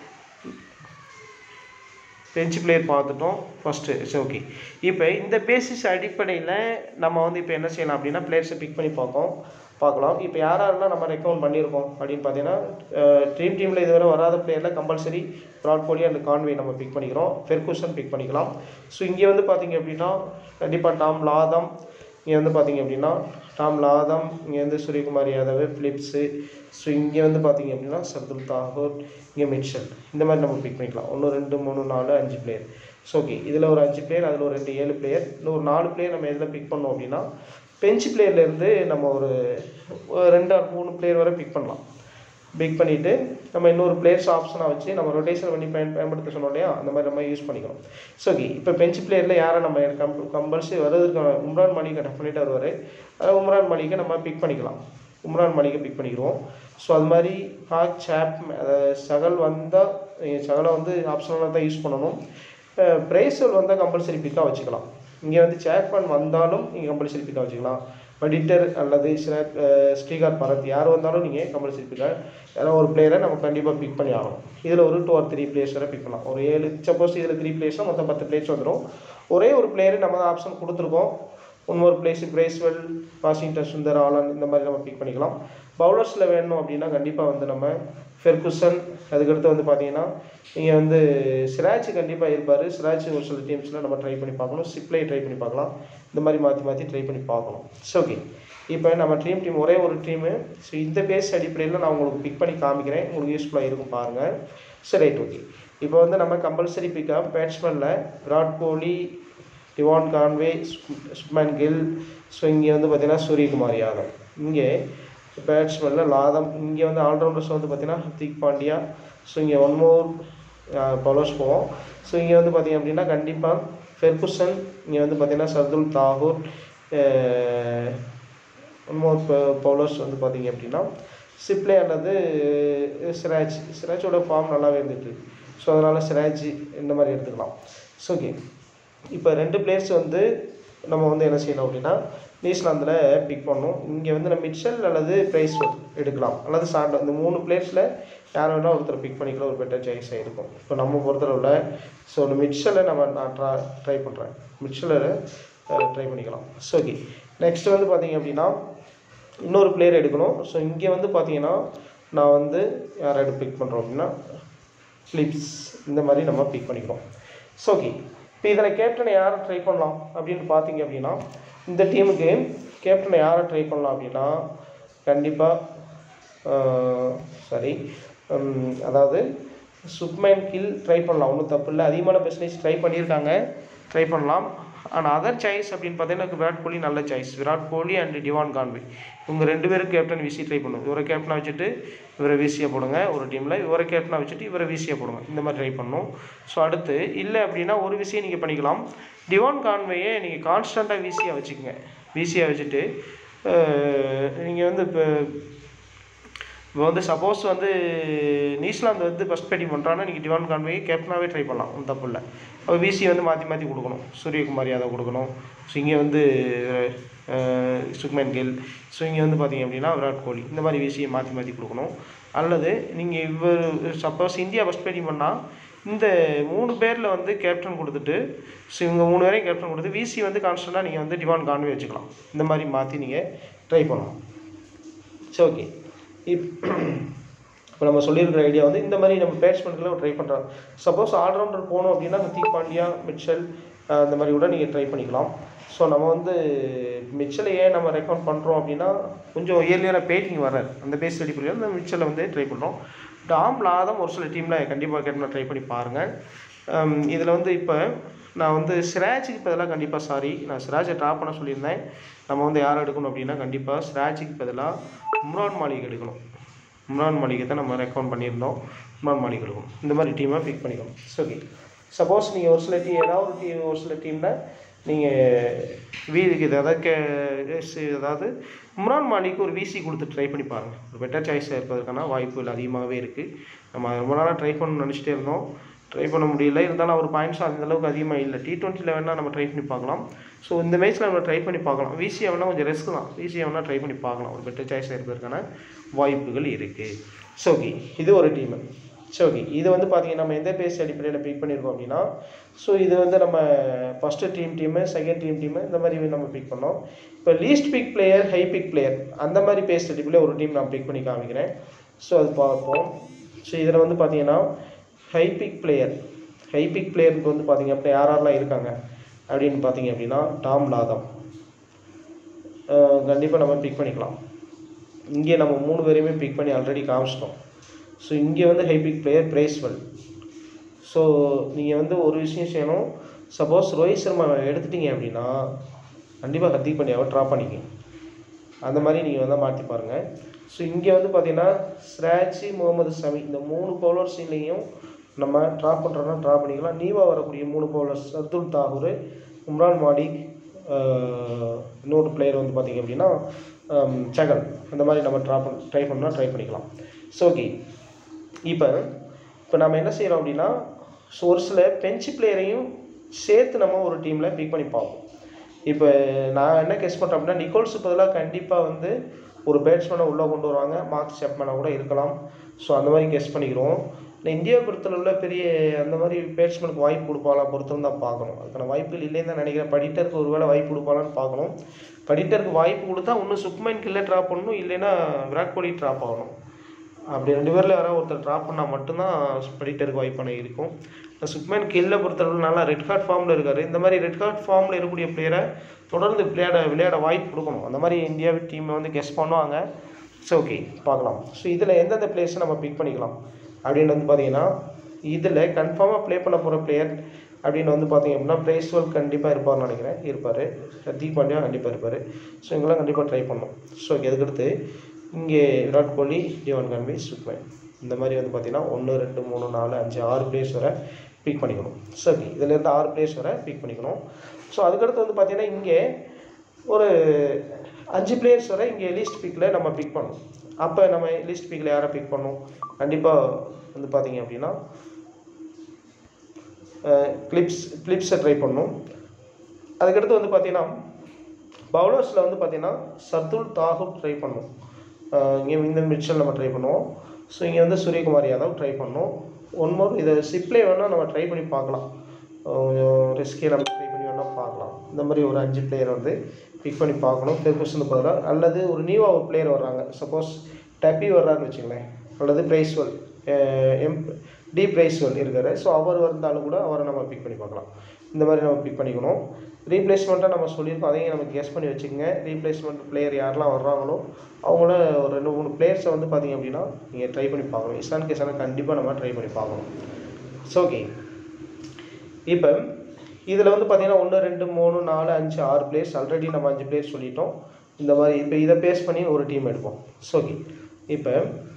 பெஞ்ச் பிளேயர் பார்த்துட்டோம் ஃபஸ்ட்டு இட்ஸ் ஓகே இப்போ இந்த பேசிஸ் அடிப்படையில் நம்ம வந்து இப்போ என்ன செய்யலாம் அப்படின்னா பிளேயர்ஸை பிக் பண்ணி பார்க்கோம் பார்க்கலாம் இப்போ யாரெல்லாம் நம்ம ரெக்கமெண்ட் பண்ணியிருக்கோம் அப்படின்னு பார்த்தீங்கன்னா ட்ரீம் டீமில் இதுவரை வராத பிளேயரில் கம்பல்சரி ப்ராட் போலி அண்ட் கான்வே நம்ம பிக் பண்ணிக்கிறோம் ஃபெர்கூசன் பிக் பண்ணிக்கலாம் ஸோ இங்கே வந்து பார்த்தீங்க அப்படின்னா கண்டிப்பாக டாம் லாதம் இங்கே வந்து பார்த்தீங்க அப்படின்னா டாம் லாதம் இங்கே வந்து சூரியகுமார் யாதவ் ஃபிலிப்ஸு ஸோ இங்கே வந்து பார்த்தீங்க அப்படின்னா சர்துல் தாகூர் இங்கே மிட்சல் இந்த மாதிரி நம்ம பிக் பண்ணிக்கலாம் ஒன்று ரெண்டு மூணு நாலு அஞ்சு பிளேயர் ஸோ ஓகே இதில் ஒரு அஞ்சு பிளேயர் அதில் ஒரு ரெண்டு ஏழு பிளேயர் இல்லை ஒரு நாலு பிளேயர் நம்ம எதில் பிக் பண்ணோம் அப்படின்னா பெஞ்ச் பிளேயர்லேருந்து நம்ம ஒரு ஒரு ரெண்டு ஆர் மூணு பிளேயர் வரை பிக் பண்ணலாம் பிக் பண்ணிவிட்டு நம்ம இன்னொரு பிளேயர்ஸ் ஆப்ஷனாக வச்சு நம்ம ரொட்டேஷன் பண்ணி பயன் பயன்படுத்த சொன்னோம் இல்லையா அந்த மாதிரி நம்ம யூஸ் பண்ணிக்கிறோம் ஸோ ஓகே இப்போ பெஞ்ச் பிளேயரில் யாரை நம்ம கம் கம்பல்சரி வர்றதுக்கு உம்ரான் மலிக்கை டெஃபினட்டாக வருவார் அதாவது உம்ரான் மலிக்கை நம்ம பிக் பண்ணிக்கலாம் உம்ரான் மலிக்கை பிக் பண்ணிக்கிறோம் ஸோ அது மாதிரி ஹாக் சாப் அதாவது சகல் வந்தால் சகலை வந்து ஆப்ஷனலாக தான் யூஸ் பண்ணணும் பிரேசல் வந்தால் கம்பல்சரி பிக்காக வச்சுக்கலாம் இங்கே வந்து சேக்மேன் வந்தாலும் நீங்கள் கம்பல்சரி பிக்காக வச்சுக்கலாம் படிட்டர் அல்லது சில ஸ்ரீகார் பரத் யார் வந்தாலும் நீங்கள் கம்பல்சரி பிக்காக ஏன்னா ஒரு பிளேயரை நம்ம கண்டிப்பாக பிக் பண்ணி ஆகணும் இதில் ஒரு டூ ஆர் த்ரீ பிளேயர்ஸ் வரை பிக் பண்ணலாம் ஒரு ஏழு சப்போஸ் இதில் த்ரீ பிளேயர்ஸாக மொத்தம் பத்து பிளேயர்ஸ் வந்துடும் ஒரே ஒரு பிளேயர் நம்ம தான் ஆப்ஷன் கொடுத்துருக்கோம் இன்னொரு place Bracewell Washington Sundar Allen இந்த மாதிரி நம்ம பிக் பண்ணிக்கலாம் பவுலர்ஸில் வேணும் அப்படின்னா கண்டிப்பாக வந்து நம்ம ஃபெர்குசன் அதுக்கடுத்து வந்து பார்த்தீங்கன்னா நீங்கள் வந்து சிராஜ் கண்டிப்பாக இருப்பார் சிராஜ் ஒரு சில டீம்ஸில் நம்ம ட்ரை பண்ணி பார்க்கணும் சிப்ளை ட்ரை பண்ணி பார்க்கலாம் இந்த மாதிரி மாற்றி மாற்றி ட்ரை பண்ணி பார்க்கணும் ஸோ ஓகே இப்போ நம்ம ட்ரீம் டீம் ஒரே ஒரு டீமு ஸோ இந்த பேஸ் அடிப்படையில் நான் உங்களுக்கு பிக் பண்ணி காமிக்கிறேன் உங்களுக்கு யூஸ்ஃபுல்லாக இருக்கும் பாருங்கள் சரி ரைட் ஓகே இப்போ வந்து நம்ம கம்பல்சரி பிக்கப் பேட்ஸ்மேனில் Virat Kohli Devon Conway Shubman Gill so இங்கே வந்து பார்த்தீங்கன்னா சூரியகுமார் யாதவ் இங்கே பேட்ஸ்மேனில் லாதம் இங்கே வந்து ஆல்ரவுண்டர்ஸ் வந்து பார்த்தீங்கன்னா ஹர்திக் பாண்டியா ஸோ இங்கே ஒன் மோர் பவுலர்ஸ் போவோம் ஸோ இங்கே வந்து பார்த்தீங்க அப்படின்னா கண்டிப்பாக ஃபெர்குசன் இங்கே வந்து பார்த்தீங்கன்னா Shardul Thakur one more bowlers வந்து பார்த்தீங்க அப்படின்னா சிப்ளே அல்லது சிராஜ் சிராஜோட ஃபார்ம் நல்லாவே இருந்துட்டு ஸோ அதனால் சிராஜ் இந்த மாதிரி எடுத்துக்கலாம் ஸோ ஓகே இப்போ ரெண்டு பிளேயர்ஸ் வந்து நம்ம வந்து என்ன செய்யணும் அப்படின்னா நியூசிலாந்தில் பிக் பண்ணணும் இங்கே வந்து நம்ம மிட்சல் அல்லது பிரைஸ் எடுக்கலாம் அல்லது சாண்ட் இந்த மூணு பிளேயர்ஸில் யார் வேணால் ஒருத்தர் பிக் பண்ணிக்கலாம் ஒரு பெட்டர் சாய்ஸாக இருக்கும் இப்போ நம்ம பொறுத்தளவில் ஸோ இந்த மிட்சலை நம்ம நான் ட்ரா ட்ரை பண்ணுறேன் மிட்சலை ட்ரை பண்ணிக்கலாம் ஸோ ஓகே நெக்ஸ்ட் வந்து பார்த்தீங்க அப்படின்னா இன்னொரு பிளேயர் எடுக்கணும் ஸோ இங்கே வந்து பார்த்தீங்கன்னா நான் வந்து யாரை எடுத்து பிக் பண்ணுறோம் அப்படின்னா ஃபிலிப்ஸ் இந்த மாதிரி நம்ம பிக் பண்ணிக்கிறோம் ஸோ ஓகே இப்போ இதில் கேப்டனை யாரை ட்ரை பண்ணலாம் அப்படின்னு பார்த்தீங்க அப்படின்னா இந்த டீமுக்கு கேப்டனை யாரை ட்ரை பண்ணலாம் அப்படின்னா கண்டிப்பாக சரி உம், அதாவது சுப்மேன் கில் ட்ரை பண்ணலாம் ஒன்றும் தப்பு இல்லை அதிகமான பெர்சன்டேஜ் ட்ரை பண்ணியிருக்காங்க ட்ரை பண்ணலாம் அண்ட் அதர் சாய்ஸ் அப்படின்னு பார்த்தீங்கன்னா விராட் கோலி நல்ல choice Virat Kohli and Devon Conway இவங்க ரெண்டு பேரும் கேப்டன் விசி ட்ரை பண்ணும் இவரை கேப்டனாக வச்சுட்டு இவரை விசியை போடுங்க ஒரு டீமில் இவரை கேப்டனாக வச்சுட்டு இவரை விசியை போடுங்க இந்த மாதிரி ட்ரை பண்ணணும் ஸோ அடுத்து இல்லை அப்படின்னா ஒரு விஷயம் நீங்கள் பண்ணிக்கலாம் டிவான் கான்வேயை நீங்கள் கான்ஸ்டண்ட்டாக விசியாக வச்சுக்கோங்க விசியாக வச்சுட்டு நீங்கள் வந்து இப்போ இப்போ வந்து சப்போஸ் வந்து நியூசிலாந்து வந்து ஃபஸ்ட் பேட்டிங் பண்ணுறாங்கன்னா நீங்கள் டிவான் கான்வே கேப்டனாகவே ட்ரை பண்ணலாம் ஒன்றும் தப்பு இல்லை அப்போ விசி வந்து மாற்றி மாற்றி கொடுக்கணும் சூரியகுமார் யாதவ் கொடுக்கணும் ஸோ இங்கே வந்து அஹ், சுக்மன் கில் ஸோ இங்கே வந்து பார்த்தீங்க அப்படின்னா விராட் கோலி இந்த மாதிரி விசியை மாற்றி மாற்றி கொடுக்கணும் அல்லது நீங்கள் இவர் சப்போஸ் இந்தியா ஃபஸ்ட் பேட்டிங் பண்ணால் இந்த மூணு பேரில் வந்து கேப்டன் கொடுத்துட்டு ஸோ இவங்க மூணு பேரையும் கேப்டன் கொடுத்து விசி வந்து கான்ஸ்டண்ட்டாக நீங்கள் வந்து டிவான் கான்வே வச்சுக்கலாம் இந்த மாதிரி மாற்றி நீங்கள் ட்ரை பண்ணலாம் சரி ஓகே இப் இப்போ நம்ம சொல்லியிருக்கிற ஐடியா வந்து இந்த மாதிரி நம்ம பேட்ஸ்மேன்களை ட்ரை பண்ணுறோம் சப்போஸ் ஆல்ரவுண்டர் போகணும் அப்படின்னா ஹர்திக் பாண்டியா மிச்சல் அஹ் இந்த மாதிரி கூட நீங்கள் ட்ரை பண்ணிக்கலாம் ஸோ நம்ம வந்து மிச்சலை ஏன் நம்ம ரெக்கமெண்ட் பண்ணுறோம் அப்படின்னா கொஞ்சம் இயர்லியராக பேட்டிங் வர்றாரு அந்த பேஸ் அடிப்படையில் அந்த மிச்சலை வந்து ட்ரை பண்ணுறோம் டாம் லாதம் ஒரு சில டீமில் கண்டிப்பாக கேட்கணும் ட்ரை பண்ணி பாருங்கள் இதில் வந்து இப்போ நான் வந்து சிராஜுக்கு பதிலாக கண்டிப்பாக சாரி நான் சிராஜை ட்ராப் பண்ண சொல்லியிருந்தேன் நம்ம வந்து யார் எடுக்கணும் அப்படின்னா கண்டிப்பாக சிராஜுக்கு பதிலாக உம்ரான் மாலிக் எடுக்கணும் உம்ரான் மாலிகை தான் நம்ம ரெக்கமெண்ட் பண்ணியிருந்தோம் உம்ரான் மாலிக் எடுக்கணும் இந்த மாதிரி டீமை பிக் பண்ணிக்கணும் ஓகே சப்போஸ் நீங்கள் ஒரு சில டீம் ஏதாவது ஒரு டீம் ஒரு சில டீமில் நீங்கள் வீதுக்கு இது அதாவது கே ஸ்- அதாவது உம்ரான் மாலிக்கு ஒரு விசி கொடுத்து ட்ரை பண்ணி பாருங்கள் ஒரு பெட்டர் சாய்ஸாக இருப்பதற்கான வாய்ப்புகள் அதிகமாகவே இருக்குது நம்ம ரொம்ப நாளாக ட்ரை பண்ணணும்னு நினச்சிட்டே இருந்தோம் ட்ரை பண்ண முடியல இருந்தாலும் அவர் பாயிண்ட்ஸ் அந்த அளவுக்கு அதிகமாக இல்லை டி டுவெண்ட்டியில் வேணால் நம்ம ட்ரை பண்ணி பார்க்கலாம் ஸோ இந்த மேட்ச்சில் நம்ம ட்ரை பண்ணி பார்க்கலாம் விசிஏ வேணால் கொஞ்சம் ரிஸ்க் தான் விசிஏ வேணால் ட்ரை பண்ணி பார்க்கலாம் ஒரு பெட்டர் சாய்ஸாக இருப்பதற்கான வாய்ப்புகள் இருக்குது ஸோ ஓகே இது ஒரு டீமு ஸோ ஓகே இது வந்து பார்த்தீங்கன்னா நம்ம எந்த பேஸ் அடிப்படையில் பிக் பண்ணியிருக்கோம் அப்படின்னா ஸோ இது வந்து நம்ம first team team second team team இந்த மாதிரி நம்ம பிக் பண்ணோம் இப்போ least pick player high pick player அந்த மாதிரி பேஸ் அடிப்படையில் ஒரு டீம் நான் பிக் பண்ணி காமிக்கிறேன் ஸோ அது பார்ப்போம் ஸோ இதில் வந்து பார்த்தீங்கன்னா high pick player high pick பிளேயருக்கு வந்து பார்த்தீங்க அப்படின்னா யார் யாரெல்லாம் இருக்காங்க அப்படின்னு பார்த்தீங்க அப்படின்னா டாம் லாதம் கண்டிப்பாக நம்ம பிக் பண்ணிக்கலாம் இங்கே நம்ம மூணு பேரையுமே பிக் பண்ணி ஆல்ரெடி காமிச்சிட்டோம் ஸோ இங்கே வந்து high pick player Bracewell so நீங்கள் வந்து ஒரு விஷயம் செய்யணும் சப்போஸ் ரோஹித் சர்மா எடுத்துட்டீங்க அப்படின்னா கண்டிப்பாக ஹர்திக் பாண்டியாவை ட்ராப் பண்ணிக்கங்க அந்த மாதிரி நீங்கள் வந்து மாற்றி பாருங்கள் ஸோ இங்கே வந்து பார்த்தீங்கன்னா ஸ்ராட்சி முகமது ஷமி இந்த மூணு பவுலர்ஸ்லையும் நம்ம ட்ராப் பண்ணுறோன்னா ட்ராப் பண்ணிக்கலாம் நீவா வரக்கூடிய மூணு பவுலர்ஸ் அப்துல் தாகூர் உம்ரான் மாலிக் ஆஹ், இன்னொரு பிளேயர் வந்து பார்த்தீங்க அப்படின்னா ஆம், சகல் இந்த மாதிரி நம்ம ட்ராப் பண்ண ட்ரை பண்ணால் ட்ரை பண்ணிக்கலாம் ஸோ ஓகே இப்போ இப்போ நம்ம என்ன செய்கிறோம் அப்படின்னா ஸோ ஒரு சில பெஞ்ச் பிளேயரையும் சேர்த்து நம்ம ஒரு டீமில் பிக் பண்ணி பார்ப்போம் இப்போ நான் என்ன கெஸ் பண்ணுறேன் அப்படின்னா நிக்கோல்ஸுக்கு பதிலாக கண்டிப்பாக வந்து ஒரு பேட்ஸ்மேனை உள்ளே கொண்டு வருவாங்க மார்க் செப்மேனாக கூட இருக்கலாம் ஸோ அந்த மாதிரி கெஸ் பண்ணிக்கிறோம் இந்த இந்தியா பொறுத்தளவில் பெரிய அந்த மாதிரி பேட்ஸ்மேனுக்கு வாய்ப்பு கொடுப்பாளா பொறுத்தவரை தான் பார்க்கணும் அதுக்கான வாய்ப்புகள் இல்லைன்னு தான் நினைக்கிறேன் படிட்டருக்கு ஒரு வேளை வாய்ப்பு கொடுப்பாளான்னு பார்க்கணும் படிட்டருக்கு வாய்ப்பு கொடுத்தா ஒன்று சுக்மன் கில்ல ட்ராப் பண்ணணும் இல்லைன்னா விராட் கோலி ட்ராப் ஆகணும் அப்படி ரெண்டு பேரில் யாராவது ஒருத்தர் ட்ராப் பண்ணால் மட்டும்தான் படிட்டருக்கு வாய்ப்பான இருக்கும் இந்த சுக்மேன் கில்ல பொறுத்தளவு நல்லா ரெட் கார்ட் ஃபார்மில் இருக்கார் இந்த மாதிரி ரெட் கார்ட் ஃபார்மில் இருக்கக்கூடிய பிளேயரை தொடர்ந்து விளையாட விளையாட வாய்ப்பு கொடுக்கணும் அந்த மாதிரி இந்தியா டீமை வந்து கெஸ் பண்ணுவாங்க ஸோ ஓகே பார்க்கலாம் ஸோ இதில் எந்தெந்த பிளேயர்ஸை நம்ம பிக் பண்ணிக்கலாம் அப்படின்னு வந்து பார்த்தீங்கன்னா இதில் கன்ஃபார்மாக ப்ளே பண்ண போகிற பிளேயர் அப்படின்னு வந்து பார்த்தீங்க அப்படின்னா பிரேஸ்வல் கண்டிப்பாக இருப்பார்னு நினைக்கிறேன் இருப்பார் ஹர்திக் பாண்டியா கண்டிப்பாக இருப்பார் ஸோ இவங்கெல்லாம் கண்டிப்பாக ட்ரை பண்ணணும் ஸோ அதுக்கடுத்து இங்கே விராட் கோலி டிவான் கான்வே சுக்மேன் இந்த மாதிரி வந்து பார்த்தீங்கன்னா ஒன்று ரெண்டு மூணு நாலு அஞ்சு ஆறு பிளேயர்ஸ் வரை பிக் பண்ணிக்கணும் சரி இதுலேருந்து ஆறு பிளேயர்ஸ் வரை பிக் பண்ணிக்கணும் ஸோ அதுக்கடுத்து வந்து பார்த்தீங்கன்னா இங்கே ஒரு அஞ்சு பிளேயர்ஸ் வரை இங்கே லிஸ்ட் பிக்கில் நம்ம பிக் பண்ணணும் அப்போ நம்ம லிஸ்ட் பிக்கில் யாரை பிக் பண்ணணும் கண்டிப்பாக வந்து பார்த்தீங்க அப்படின்னா கிளிப்ஸ் கிளிப்ஸை ட்ரை பண்ணணும் அதுக்கடுத்து வந்து பார்த்தீங்கன்னா பவுலர்ஸில் வந்து பார்த்தீங்கன்னா சர்துல் தாகூர் ட்ரை பண்ணணும் இங்கே இந்த மிச்சல் நம்ம ட்ரை பண்ணுவோம் ஸோ இங்கே வந்து சூரியகுமார் யாதவ் ட்ரை பண்ணோம் ஒன் மோர் இதை சிப்ளே வேணால் நம்ம ட்ரை பண்ணி பார்க்கலாம் கொஞ்சம் ரிஸ்கே நம்ம ட்ரை பண்ணி வேணால் பார்க்கலாம் இந்த மாதிரி ஒரு அஞ்சு பிளேயர் வந்து பிக் பண்ணி பார்க்கணும் ஃபெர்குசன் பதிலாக அல்லது ஒரு நியூவா ஒரு பிளேயர் வர்றாங்க சப்போஸ் டப்பி வர்றாருன்னு வச்சுங்களேன் அல்லது பிரைஸ்வெல் எம் டி பிரைஸ்வெல் இருக்காரு ஸோ அவர் வந்தாலும் கூட அவரை நம்ம பிக் பண்ணி பார்க்கலாம் இந்த மாதிரி நம்ம பிக் பண்ணிக்கணும் ரீப்ளேஸ்மெண்ட்டாக நம்ம சொல்லியிருக்கோம் அதையும் நம்ம கெஸ் பண்ணி வச்சுக்கோங்க ரீப்ளேஸ்மெண்ட் பிளேயர் யாரெல்லாம் வர்றாங்களோ அவங்கள ஒரு ரெண்டு மூணு பிளேயர்ஸை வந்து பார்த்தீங்க அப்படின்னா நீங்கள் ட்ரை பண்ணி பார்க்கணும் இஸ்லான் கேஸான கண்டிப்பாக நம்ம ட்ரை பண்ணி பார்க்கணும் ஸோ ஓகே இப்போ இதில் வந்து பார்த்தீங்கன்னா ஒன்று ரெண்டு மூணு நாலு அஞ்சு ஆறு பிளேயர்ஸ் ஆல்ரெடி நம்ம அஞ்சு பிளேயர்ஸ் சொல்லிட்டோம் இந்த மாதிரி இப்போ இதை பேஸ் பண்ணி ஒரு டீம் எடுப்போம் ஓகே இப்போ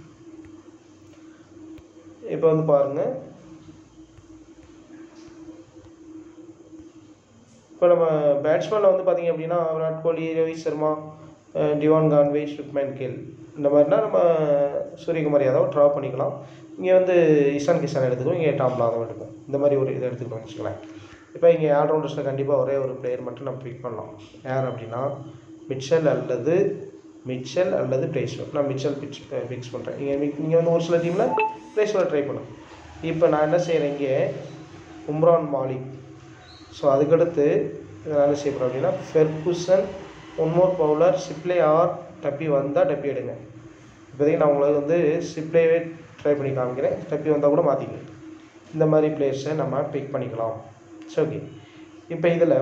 இப்போ வந்து பாருங்கள் இப்போ நம்ம பேட்ஸ்மேனில் வந்து பார்த்தீங்க அப்படின்னா விராட் கோலி ரோஹித் சர்மா அஹ் டிவான் கான்வே சுப்மேன் கேல் இந்த மாதிரினா நம்ம சூரியகுமார் யாதவ் ட்ரா பண்ணிக்கலாம் இங்கே வந்து இஷான் கிஷான் எடுத்துக்கணும் இங்கே டாம் லாதம் எடுக்கும் இந்த மாதிரி ஒரு இதை எடுத்துக்கணும் வச்சுக்கலாம் இப்போ இங்கே ஆல்ரவுண்டர்ஸில் கண்டிப்பாக ஒரே ஒரு பிளேயர் மட்டும் நம்ம பிக் பண்ணலாம் யார் அப்படின்னா மிச்சல் அல்லது மிச்சல் அல்லது பிளேஸ்வர் நான் மிச்சல் பிச் ஃபிக்ஸ் பண்ணுறேன் இங்கே நீங்கள் வந்து ஒரு சில டீமில் பிளேஸ்வர் ட்ரை பண்ணும் இப்போ நான் என்ன செய்கிறேன் இங்கே உம்ரான் மாலிக் ஸோ அதுக்கடுத்து நான் என்ன செய்ய போகிறேன் அப்படின்னா Ferguson one more bowler Shipley or Duffy வந்தால் டப்பி எடுங்க இப்போதைக்கு நான் உங்களுக்கு வந்து சிப்ளேவே ட்ரை பண்ணி காமிக்கிறேன் டப்பி வந்தால் கூட மாற்றிக்கிறேன் இந்த மாதிரி பிளேயர்ஸை நம்ம பிக் பண்ணிக்கலாம் சரி ஓகே இப்போ இதில்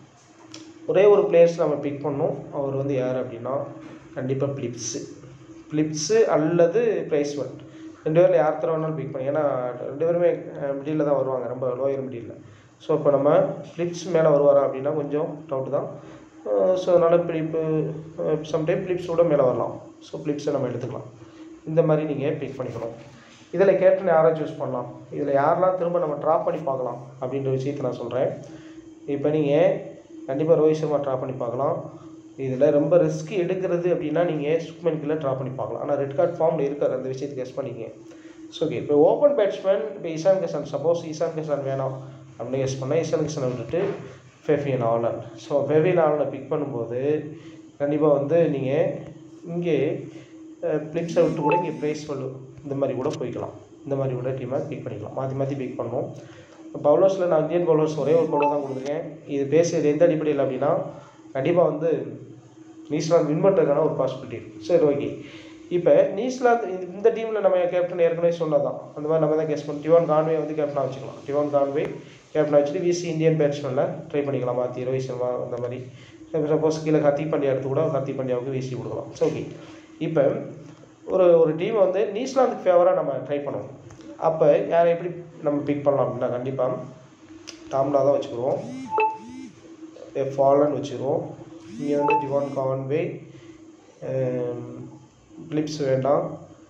ஒரே ஒரு பிளேயர்ஸ் நம்ம பிக் பண்ணோம் அவர் வந்து யார் அப்படின்னா கண்டிப்பாக பிலிப்ஸு பிலிப்ஸு அல்லது பிரைஸ்வல் ரெண்டு பேரில் யார் தர வேணாலும் பிக் பண்ணி ஏன்னா ரெண்டு பேருமே மிடில் தான் வருவாங்க ரொம்ப லோயர் மிடில் ஸோ இப்போ நம்ம பிலிப்ஸ் மேலே வருவாரா அப்படின்னா கொஞ்சம் டவுட் தான் ஸோ அதனால் பிலிப்பு சம்டைம் பிலிப்ஸ் கூட மேலே வரலாம் ஸோ பிலிப்ஸை நம்ம எடுத்துக்கலாம் இந்த மாதிரி நீங்கள் பிக் பண்ணிக்கணும் இதில் கேப்டன் யாரை சூஸ் பண்ணலாம் இதில் யாரெல்லாம் திரும்ப நம்ம ட்ராப் பண்ணி பார்க்கலாம் அப்படின்ற விஷயத்தை நான் சொல்கிறேன் இப்போ நீங்கள் கண்டிப்பாக ரோஹித் சர்மா ட்ரா பண்ணி பார்க்கலாம் இதில் ரொம்ப ரிஸ்க் எடுக்கிறது அப்படின்னா நீங்கள் சுக்மன் கில்ல ட்ரா பண்ணி பார்க்கலாம் ஆனால் ரெட் கார்டு ஃபார்மில் இருக்கார் அந்த விஷயத்தை கெஸ் பண்ணிக்கங்க ஸோ ஓகே இப்போ ஓப்பன் பேட்ஸ்மேன் இப்போ இஷான் கிஷான் சப்போஸ் இஷான் கிஷான் வேணாம் அப்படின்னு கெஸ் பண்ணால் இஷான் கிஷானை விட்டுட்டு ஃபெஃபியன் ஆலன் ஸோ ஃபெஃபியன் ஆலனை பிக் பண்ணும்போது கண்டிப்பாக வந்து நீங்கள் இங்கே பிளிப்ஸை விட்டு கூட இங்கே ப்ரைஸ் வலு இந்த மாதிரி கூட போய்க்கலாம் இந்த மாதிரி கூட டீமை பிக் பண்ணிக்கலாம் மாற்றி மாற்றி பிக் பண்ணணும் பவுலர்ஸில் நான் இந்தியன் பவுலர்ஸ் ஒரே ஒரு பவுலர் தான் கொடுத்துருக்கேன் இது பேசுறது எந்த அடிப்படையில் அப்படின்னா கண்டிப்பாக வந்து நியூசிலாந்து வின் பண்ணுறதுக்கான ஒரு பாசிபிலிட்டி இருக்குது சரி ஓகே இப்போ நியூசிலாந்து இந்த- இந்த டீமில் நம்ம கேப்டன் ஏற்கனவே சொன்னதான் அந்த மாதிரி நம்ம தான் கெஸ் பண்ணி டிவான் கான்வே வந்து கேப்டனாக வச்சுக்கலாம் டிவான் கான்வே கேப்டனாக வச்சுட்டு விசி இந்தியன் பேட்ஸ்மேனில் ட்ரை பண்ணிக்கலாம் மாற்றி ரோஹித் சர்மா அந்த மாதிரி சப்போஸ் கீழே ஹர்திக் பாண்டியா எடுத்து கூட ஹர்திக் பாண்டியாவுக்கு விசி கொடுக்கலாம் ஸோ ஓகே இப்போ ஒரு ஒரு டீமை வந்து நியூசிலாந்துக்கு ஃபேவராக நம்ம ட்ரை பண்ணுவோம் அப்போ யாரை எப்படி நம்ம பிக் பண்ணலாம் அப்படின்னா கண்டிப்பாக டாம்லா தான் வச்சுக்கிடுவோம் ஃபாலன் வச்சுருவோம் இங்கே வந்து டிவான் கான்வே பிலிப்ஸ் வேண்டாம்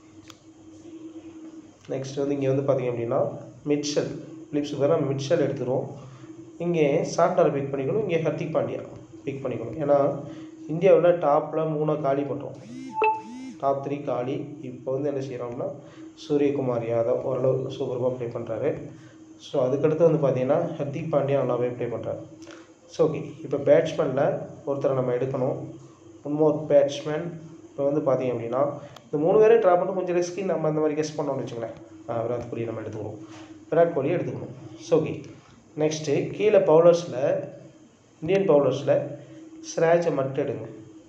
நெக்ஸ்ட் வந்து இங்கே வந்து பார்த்தீங்க அப்படின்னா மிட்சல் பிலிப்ஸ் வேறு நம்ம மிட்சல் எடுத்துருவோம் இங்கே சாண்டாரை பிக் பண்ணிக்கணும் இங்கே ஹர்திக் பாண்டியா பிக் பண்ணிக்கணும் ஏன்னா இந்தியாவில் டாப்பில் மூணை காலி பண்ணுறோம் டாப் த்ரீ காலி இப்போ வந்து என்ன செய்கிறோம்னா சூரியகுமார் யாதவ் ஓரளவு சூப்பராக ப்ளே பண்ணுறாரு ஸோ அதுக்கடுத்து வந்து பார்த்தீங்கன்னா ஹர்திக் பாண்டியா நல்லாவே ப்ளே பண்ணுறாரு ஸோ ஓகே இப்போ பேட்ஸ்மேனில் ஒருத்தரை நம்ம எடுக்கணும் இன்னொரு பேட்ஸ்மேன் இப்போ வந்து பார்த்தீங்க அப்படின்னா இந்த மூணு பேரையும் ட்ரா பண்ணி கொஞ்சம் ரிஸ்கி நம்ம அந்த மாதிரி கெஸ் பண்ணோம்னு வச்சுங்களேன் ஆ, விராட் கோலி நம்ம எடுத்துக்கணும் விராட் கோலி எடுத்துக்கணும் ஸோ ஓகே நெக்ஸ்ட்டு கீழே பவுலர்ஸில் இந்தியன் பவுலர்ஸில் சிராஜை மட்டும் எடுங்க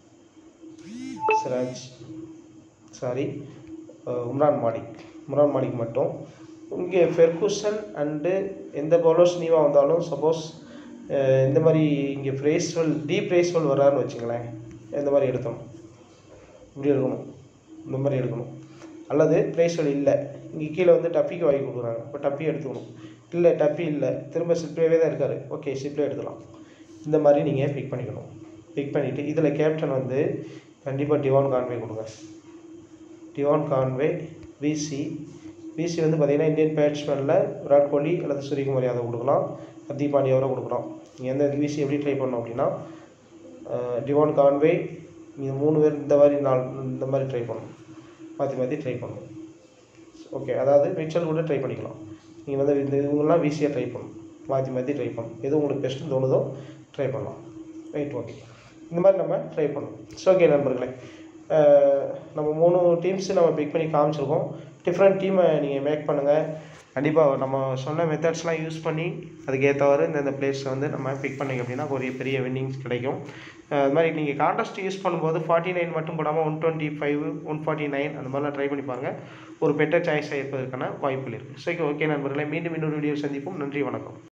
சிராஜ் சாரி உம்ரான் மாலிக் உம்ரான் மாலிக் மட்டும் இங்கே ஃபெர்குசன் அண்டு எந்த பவுலர்ஸ் நீவாக வந்தாலும் சப்போஸ் இந்த மாதிரி இங்கே பிரேஸ்வல் டி பிரேஸ்வல் வரான்னு வச்சுங்களேன் இந்த மாதிரி எடுத்தோம் இப்படி எடுக்கணும் இந்த மாதிரி எடுக்கணும் அல்லது பிரேஸ்வல் இல்லை இங்கே கீழே வந்து டப்பிக்கு வாங்கி கொடுக்குறாங்க இப்போ டப்பி எடுத்துக்கணும் இல்லை டப்பி இல்லை திரும்ப சிப்ளேவே தான் இருக்காரு ஓகே சிப்ளே எடுத்துக்கலாம் இந்த மாதிரி நீங்கள் பிக் பண்ணிக்கணும் பிக் பண்ணிவிட்டு இதில் கேப்டன் வந்து கண்டிப்பாக டிவான் கான்வே கொடுங்க டிவான் கான்வே விசி விசி வந்து பார்த்தீங்கன்னா இந்தியன் பேட்ஸ்மேனில் விராட் கோலி அல்லது சூரியகுமார் யாதவ் கொடுக்கலாம் ஹர்திக் பாண்டியாவரை கொடுக்கலாம் நீங்கள் எந்த விசி எப்படி ட்ரை பண்ணணும் அப்படின்னா அஹ், டிவான் கான்வே நீங்கள் மூணு பேர் இந்த மாதிரி நாள் இந்த மாதிரி ட்ரை பண்ணணும் மாற்றி மாற்றி ட்ரை பண்ணணும் ஓகே அதாவது மிச்சல் கூட ட்ரை பண்ணிக்கலாம் நீங்கள் வந்து இந்த இவங்கெல்லாம் விசியாக ட்ரை பண்ணணும் மாற்றி மாற்றி ட்ரை பண்ணணும் எது உங்களுக்கு பெஸ்ட்டுன்னு தோணுதோ ட்ரை பண்ணலாம் ரைட் ஓகே இந்த மாதிரி நம்ம ட்ரை பண்ணணும் ஸோ ஓகே நண்பர்களே அஹ் நம்ம மூணு டீம்ஸ் நம்ம பிக் பண்ணி காமிச்சிருக்கோம் டிஃப்ரெண்ட் டீமை நீங்கள் மேக் பண்ணுங்கள் கண்டிப்பாக நம்ம சொன்ன மெத்தட்ஸ்லாம் யூஸ் பண்ணி அதுக்கு ஏற்றவாறு இந்தந்த பிளேஸை வந்து நம்ம பிக் பண்ணிங்க அப்படின்னா ஒரு பெரிய வின்னிங்ஸ் கிடைக்கும் அஹ் அது மாதிரி நீங்கள் கான்டெஸ்ட் யூஸ் பண்ணும்போது ஃபார்ட்டி நைன் மட்டும் போடாமல் one twenty five one forty nine அந்த மாதிரிலாம் ட்ரை பண்ணி பாருங்கள் ஒரு பெட்டர் சாய்ஸாக இருப்பதற்கான வாய்ப்புகள் இருக்குது ஸோ ஓகே நண்பர்களே மீண்டும் இன்னொரு வீடியோ சந்திப்போம் நன்றி வணக்கம்